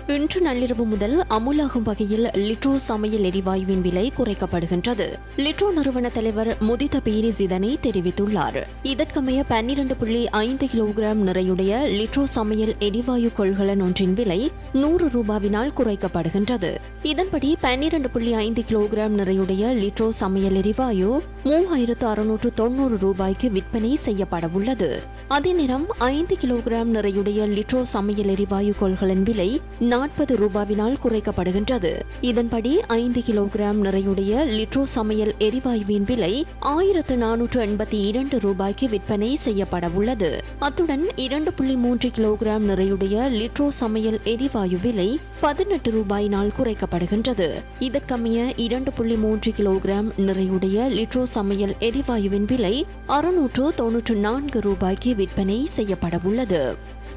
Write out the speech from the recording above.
இன்று நள்ளிரவு முதல் அமுலாகும் வகையில் லிட்ரோ சமையல் எரிவாயுவின் விலை குறைக்கப்படுகின்றது லிட்ரோ நிறுவன தலைவர் முதித பீரிஸ் இதனை தெரிவித்துள்ளார் இதற்கமைய பன்னிரண்டு புள்ளி ஐந்து கிலோகிராம் நிறையுடைய லிட்ரோ சமையல் எரிவாயு கொள்கலன் ஒன்றின் விலை நூறு ரூபாவினால் குறைக்கப்படுகின்றது இதன்படி பன்னிரண்டு புள்ளி ஐந்து கிலோகிராம் நிறையுடைய லிட்ரோ சமையல் எரிவாயு மூவாயிரத்து அறுநூற்று தொண்ணூறு ரூபாய்க்கு விற்பனை செய்யப்பட உள்ளது அதே நேரம் ஐந்து கிலோகிராம் நிறையுடைய லிட்ரோ சமையல் எரிவாயு கொள்கலன் விலை நாற்பது ரூபாவினால் குறைக்கப்படுகின்றது இதன்படி ஐந்து கிலோகிராம் நிறையுடைய லிட்ரோ சமையல் எரிவாயுவின் விலை ஆயிரத்து நானூற்று எண்பத்தி இரண்டு ரூபாய்க்கு விற்பனை செய்யப்பட உள்ளது அத்துடன் இரண்டு புள்ளி மூன்று கிலோகிராம் நிறையுடைய லிட்ரோ சமையல் எரிவாயு விலை பதினெட்டு ரூபாயினால் குறைக்கப்படுகின்றது இதற்கமைய இரண்டு புள்ளி மூன்று கிலோகிராம் நிறையுடைய லிட்ரோ சமையல் எரிவாயுவின் விலை அறுநூற்று தொன்னூற்று நான்கு ரூபாய்க்கு விற்பனை செய்யப்பட உள்ளது